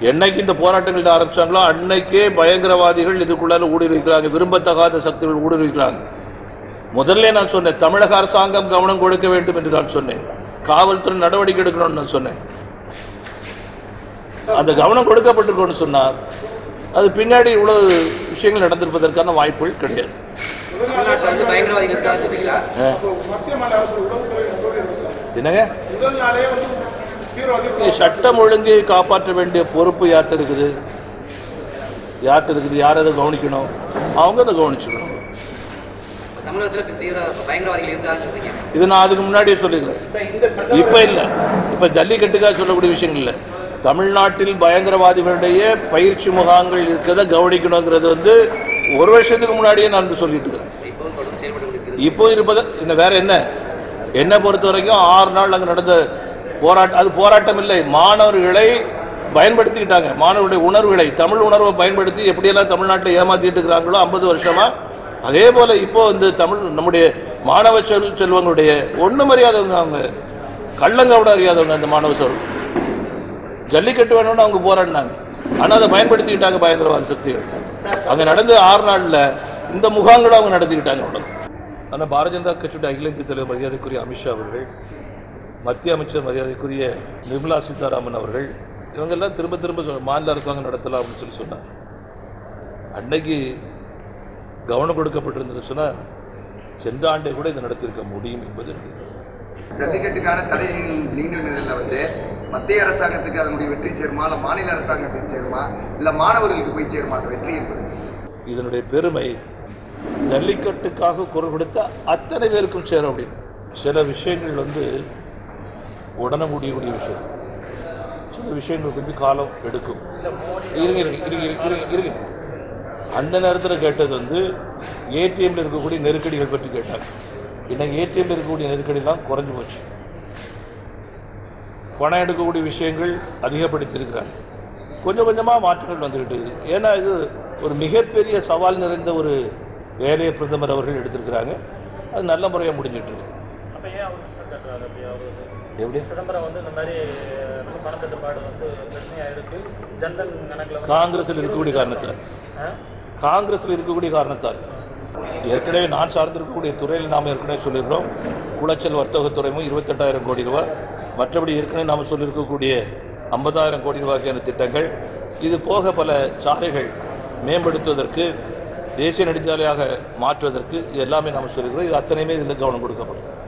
என்னைக்கு இந்த போராட்டங்கள் ஆரம்பிச்சாங்களோ அன்னைக்கே பயங்கரவாதிகள் இதுக்குள்ளால ஊடுருவிக்கிறாங்க விரும்பத்தகாத சக்திகள் ஊடுருவிக்கிறாங்க முதல்ல நான் சொன்னேன் தமிழக அரசாங்கம் கவனம் கொடுக்க வேண்டும் என்று நான் சொன்னேன் காவல்துறை நடவடிக்கை எடுக்கணும்னு நான் சொன்னேன் அந்த கவனம் கொடுக்கப்பட்டிருக்கோன்னு சொன்னார் அது பின்னாடி இவ்வளவு விஷயங்கள் நடந்திருப்பதற்கான வாய்ப்புகள் கிடையாது தமிழ்நாட்டில் வந்து பயங்கரவாதிகள் இருக்கா சொல்றீங்களா மத்திய மாநில அரசு உளவுத்துறை நடவடிக்கை என்னங்க முதல் நாளே வந்து தீவிரவாதி இந்த சட்டம் ஒழுங்கை காப்பாற்ற வேண்டிய பொறுப்பு யார்கிட்ட இருக்குது யார்கிட்ட இருக்குது யார் அதை கவனிக்கணும் அவங்க அதை கவனிச்சுக்கணும் தமிழகத்தில் தீவிர பயங்கரவாதிகள் இருக்கான்னு சொல்றீங்க இது நான் அதுக்கு முன்னாடியே சொல்லிக்கிறேன் இப்ப இல்ல இப்ப ஜல்லிக்கட்டுக்காக சொல்லக்கூடிய விஷயங்கள் இல்ல தமிழ்நாட்டில் பயங்கரவாதிகளுடைய பயிற்சி முகாம்கள் இருக்கிறத கவனிக்கணுங்கிறது வந்து ஒரு வருஷத்துக்கு முன்னாடியே நான் சொல்லிட்டு இருக்கிறேன் இப்பவும் தொடர்ந்து செயல்பட்டு கொண்டிருக்கிறது இப்போ இருப்பது இன்னும் வேற என்ன என்னை பொறுத்த வரைக்கும் ஆறு நாள் அங்கே நடந்த போராட்டம் அது போராட்டம் இல்லை மாணவர்களை பயன்படுத்திக்கிட்டாங்க மாணவருடைய உணர்வுகளை தமிழ் உணர்வை பயன்படுத்தி எப்படியெல்லாம் தமிழ்நாட்டில் ஏமாத்திட்டு இருக்கிறாங்களோ ஐம்பது வருஷமா அதே போல இப்போ வந்து தமிழ் நம்முடைய மாணவ செல் செல்வங்களுடைய ஒன்றும் அறியாதவங்க அவங்க கள்ளங்கவிட அறியாதவங்க அந்த மாணவ செல் ஜல்லிக்கட்டு வேணும்னு அவங்க போராடினாங்க ஆனால் அதை பயன்படுத்திக்கிட்டாங்க பயங்கரவாத சக்திகள் அங்கே நடந்த ஆறு நாளில் இந்த முகாம்களை அவங்க நடத்திக்கிட்டாங்க அவ்வளோ ஆனால் பாரதிய ஜனதா கட்சியுடைய அகில இந்திய தலைவர் மரியாதைக்குரிய அமித்ஷா அவர்கள் மத்திய அமைச்சர் மரியாதைக்குரிய நிர்மலா சீதாராமன் அவர்கள் இவங்கெல்லாம் திரும்ப திரும்ப சொன்ன மாநில அரசாங்கம் நடத்தலாம் அப்படின்னு சொல்லி சொன்னாங்க அன்னைக்கு கவனம் கொடுக்கப்பட்டிருந்தது சொன்னால் சென்ற ஆண்டை கூட இதை நடத்தியிருக்க முடியும் என்பது என்னுடைய ஜல்லிக்கட்டுக்கான தடைகள் நீண்ட நிலையில் வந்து மத்திய அரசாங்கத்துக்கு அதனுடைய வெற்றி சேருமா இல்லை மாநில அரசாங்கத்துக்கு சேருமா இல்லை மாணவர்களுக்கு போய் சேருமா அந்த வெற்றி என்பது இதனுடைய பெருமை ஜல்லிக்கட்டுக்காக குரல் கொடுத்த அத்தனை பேருக்கும் சேரும் அப்படின்னு சில விஷயங்கள் வந்து உடனே முடியக்கூடிய விஷயம் சில விஷயங்கள் கொஞ்சம் காலம் எடுக்கும் இருங்க இருங்க இருங்க இருங்க, இருங்க இருங்க அந்த நேரத்தில் கேட்டது வந்து ஏடிஎம்ல இருக்கக்கூடிய நெருக்கடிகள் பற்றி கேட்டாங்க இன்னைக்கு ஏடிஎம்ல இருக்கக்கூடிய நெருக்கடிலாம் குறைஞ்சு போச்சு பணம் எடுக்கக்கூடிய விஷயங்கள் அதிகப்படுத்தியிருக்கிறாங்க கொஞ்சம் கொஞ்சமாக மாற்றங்கள் வந்துக்கிட்டு இருக்குது. ஏன்னா இது ஒரு மிகப்பெரிய சவால் நிறைந்த ஒரு வேலையை பிரதமர் அவர்கள் எடுத்திருக்கிறாங்க அது நல்ல முறையாக முடிஞ்சிட்டு இருக்கு அப்ப ஏன் அவர் கட்டுறாரு அப்படி அவரு எப்படி சிதம்பரம் வந்து இந்த மாதிரி அஹ், பணம் தட்டுப்பாடு வந்து பிரச்சனையா இருக்கு ஜன்தன் கணக்குல வந்து காங்கிரஸில் இருக்கக்கூடிய காரணத்தால் ஆ? காங்கிரஸில் இருக்கக்கூடிய காரணத்தால் ஏற்கனவே நான் சார்ந்திருக்கக்கூடிய துறையில் நாம் ஏற்கனவே சொல்லியிருக்கிறோம் குளச்சல் வர்த்தகத் துறைமும் இருபத்தெட்டாயிரம் கோடி ரூபாய் மற்றபடி ஏற்கனவே நாம் சொல்லியிருக்கக்கூடிய ஐம்பதாயிரம் கோடி ரூபாய்க்கான திட்டங்கள் இது போக பல சாலைகள் மேம்படுத்துவதற்கு தேசிய நெடுஞ்சாலையாக மாற்றுவதற்கு இது எல்லாமே நாம் சொல்லியிருக்கிறோம் இது அத்தனையுமே இதில் கவனம் கொடுக்கப்படும்